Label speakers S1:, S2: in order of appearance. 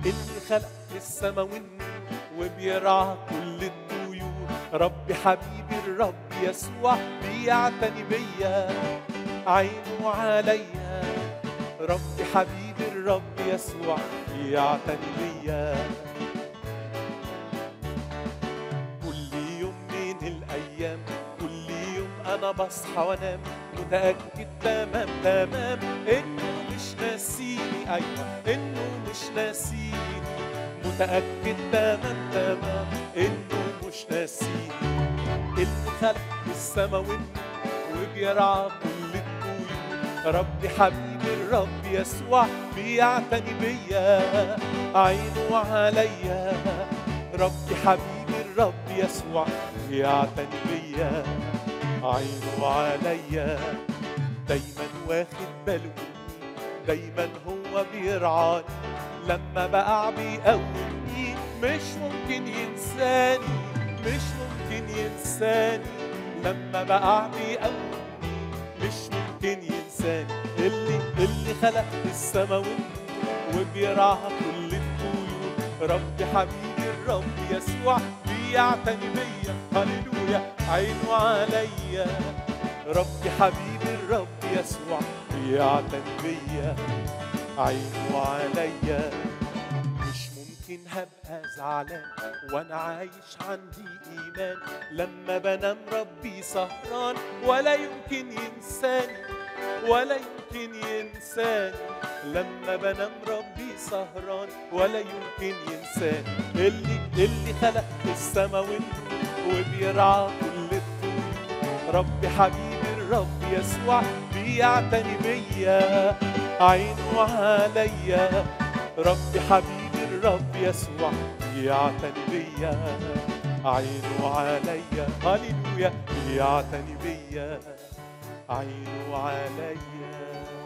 S1: اللي خلق السما والنور وبيرعى كل الطيور ربي حبيبي الرب يسوع بيعتني بيا عينه عليا ربي حبيبي الرب يسوع بيعتني بيا كل يوم من الايام كل يوم انا بصحى وانام متاكد تمام تمام انه مش ناسيني ايوه انه مش ناسيني متاكد تمام تمام انه مش ناسيني اللي خلق السما والنور وبيرعى كل الطيور ربي حبيبي الرب يسوع بيعتني بيا عينه عليا ربي حبيبي الرب يسوع بيعتني بيا عينه عليا دايما واخد باله مني دايما هو بيرعاني لما بقع بيقومني مش ممكن ينساني مش ممكن ينساني لما بقع بيقومني مش ممكن ينساني اللي اللي خلق السما والنور وبيرعى كل الطيور ربي حبيبي الرب يسوع بيعتني بيا هللويا عينه عليا ربي حبيبي الرب يسوع بيعتني بيا عينه عليا مش ممكن هبقى زعلان وانا عايش عندي ايمان لما بنام ربي سهران ولا يمكن ينساني ولا يمكن ينساني لما بنام ربي سهران ولا يمكن ينساني اللي اللي خلق السما والنور وبيرعى كل الطيور ربي حبيبي الرب يسوع بيعتني بيا عينه عليا ربي حبيبي الرب يسوع بيعتني بيا عينه عليا هللويا بيعتني بيا عينه عليا